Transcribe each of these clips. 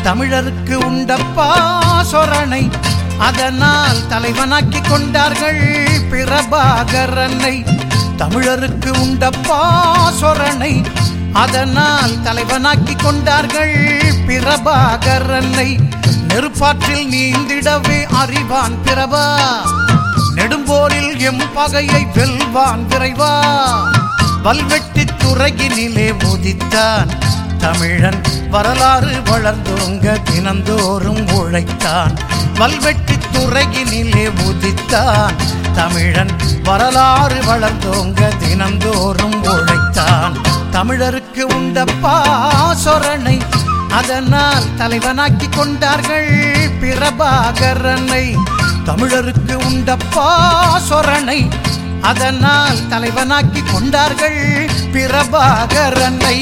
தமிழருக்கு உண்டப்பா சொரணை அதனால் தலைவனாக்கி கொண்டார்கள் பிரபாகரனை தமிழருக்கு உண்டப்பா சொரணை அதனால் தலைவனாக்கி கொண்டார்கள் பிரபாகரனை நெருப்பாற்றில் நீந்திடவே அறிவான் பிரபா நெடும்போரில் எம் பகையை வெல்வான் விரைவா வல்வெட்டி துறையினிலே உதித்தான் தமிழன் வரலாறு வளர்ந்தோங்க தினந்தோறும் உழைத்தான் வல்வெட்டி துறையினிலே உதித்தான் தமிழன் வரலாறு வளர்ந்தோங்க தினந்தோறும் உழைத்தான் தமிழருக்கு உண்டப்பா சொரணை அதனால் தலைவனாக்கி கொண்டார்கள் பிரபாகரனை தமிழருக்கு உண்டப்பா சொரணை அதனால் தலைவனாக்கி கொண்டார்கள் பிரபாகரனை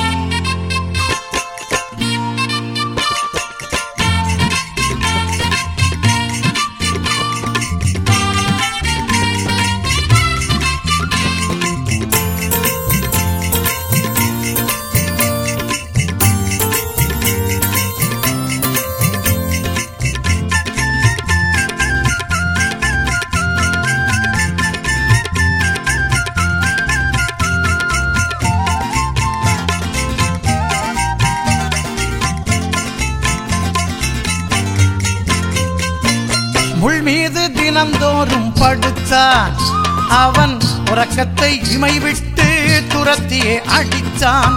முள் மீது தினந்தோறும் படுத்தான் அவன் உறக்கத்தை இமை விட்டு துரத்தியே அடித்தான்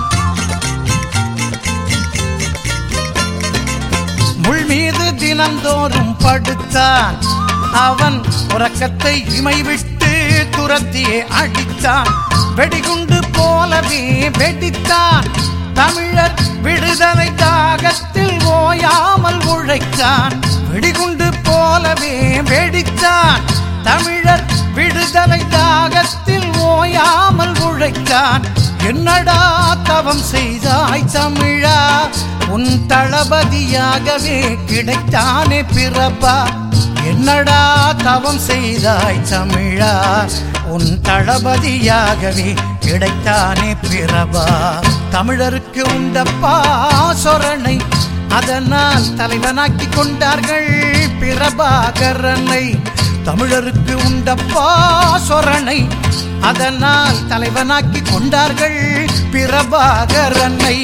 முள் மீது தினந்தோறும் படுத்தான் அவன் உறக்கத்தை இமை விட்டு துரத்தியே அடித்தான் வெடிகுண்டு போலவே வெடித்தான் தமிழர் விடுதலை தாகத்தில் ஓயாமல் உழைத்தான் வெடிகுண்டு போலவே வெடித்தான் தமிழர் விடுதலை தாகத்தில் ஓயாமல் உழைத்தான் என்னடா தவம் செய்தாய் தமிழா உன் தளபதியாகவே கிடைத்தானே பிறப்பா என்னடா தவம் செய்தாய் தமிழா உன் தளபதியாகவே கிடைத்தானே பிறபா தமிழருக்கு உண்டப்பா சொரணை அதனால் தலைவனாக்கி கொண்டார்கள் பிரபாகரனை தமிழருக்கு உண்டப்பா சொரணை அதனால் தலைவனாக்கி கொண்டார்கள் பிரபாகரனை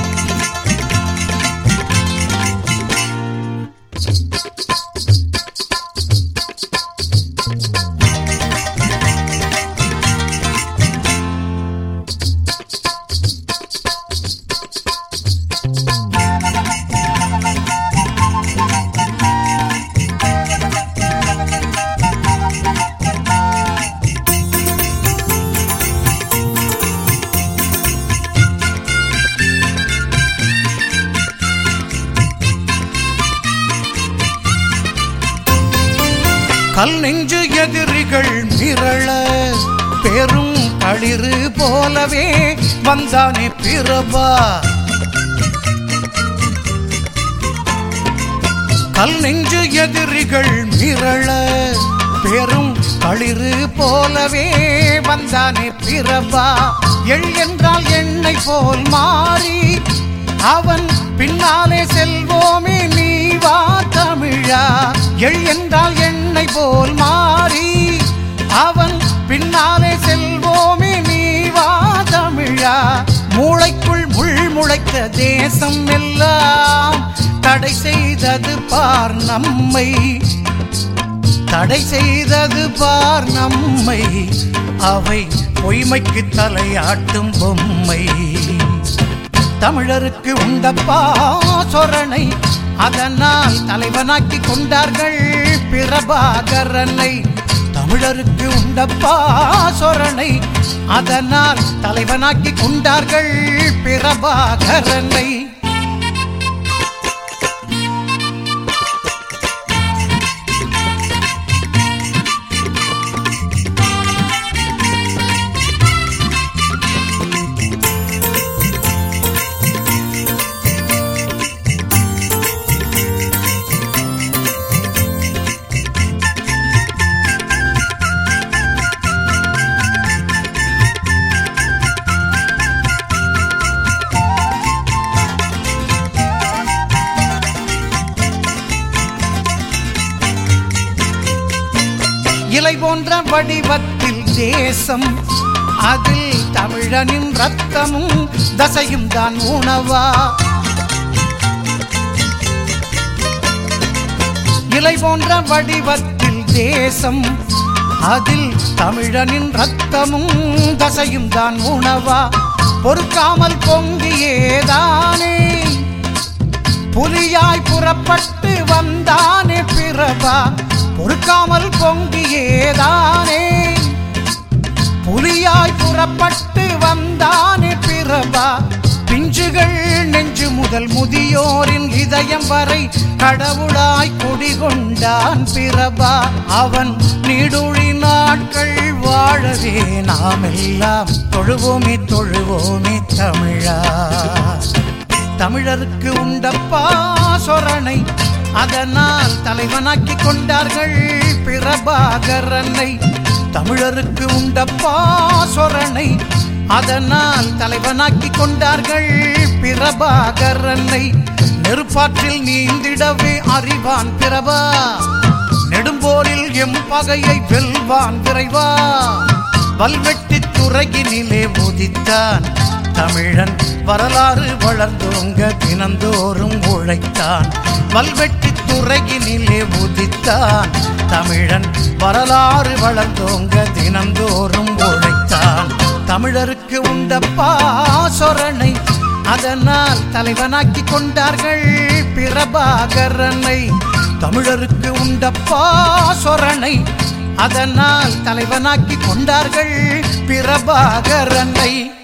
கல் நெஞ்சு எதிரிகள் மிரள பெரும் களிறு போலவே வந்தானே பிரபா கல் நெஞ்சு எதிரிகள் மிரள பெரும் களிறு போலவே வந்தானே பிரபா எள் என்றால் எண்ணெய் போல் மாறி அவன் பின்னாலே செல்வோமே நீ வா தமிழா எள் என்றால் எண்ணெய் போல் மாறி அவன் பின்னாலே செல்வோமே நீ வா தமிழா மூளைக்குள் முள் முளைத்த தேசம் எல்லாம் தடை செய்தது பார் நம்மை தடை செய்தது பார் நம்மை அவை பொய்மைக்கு தலையாட்டும் பொம்மை தமிழருக்கு உண்டப்பா சொரணை அதனால் தலைவனாக்கி கொண்டார்கள் பிரபாகரனை தமிழருக்கு உண்டப்பா சொரணை அதனால் தலைவனாக்கி கொண்டார்கள் பிரபாகரனை போன்ற வடிவத்தில் தேசம் அதில் தமிழனின் ரத்தமும் தசையும் தான் உணவா இலை போன்ற வடிவத்தில் தேசம் அதில் தமிழனின் ரத்தமும் தசையும் தான் உணவா பொறுக்காமல் பொங்கியேதானே புலியாய் புறப்பட்டு வந்தானே பிறவா பொறுக்காமல் பொங்கியேதானே புலியாய் புறப்பட்டு வந்தானே பிறவா பிஞ்சுகள் நெஞ்சு முதல் முதியோரின் இதயம் வரை கடவுளாய் குடிகொண்டான் பிறவா அவன் நீடுழி நாட்கள் வாழவே நாம் எல்லாம் தொழுவோமே தொழுவோமே தமிழா தமிழருக்கு உண்டப்பா சொரணை அதனால் தலைவனாக்கி கொண்டார்கள் பிரபாகரனை தமிழருக்கு உண்டப்பா சொரணை அதனால் தலைவனாக்கி கொண்டார்கள் பிரபாகரனை நெருப்பாற்றில் நீந்திடவே அறிவான் பிரபா நெடும்போரில் எம் பகையை வெல்வான் விரைவா வல்வெட்டி துறையினிலே உதித்தான் தமிழன் வரலாறு வளர்ந்தோங்க தினந்தோறும் உழைத்தான் வல்வெட்டி துறையினிலே உதித்தான் தமிழன் வரலாறு வளர்ந்தோங்க தினந்தோறும் உழைத்தான் தமிழருக்கு உண்டப்பா சொரணை அதனால் தலைவனாக்கி கொண்டார்கள் பிரபாகரனை தமிழருக்கு உண்டப்பா சொரணை அதனால் தலைவனாக்கி கொண்டார்கள் பிரபாகரனை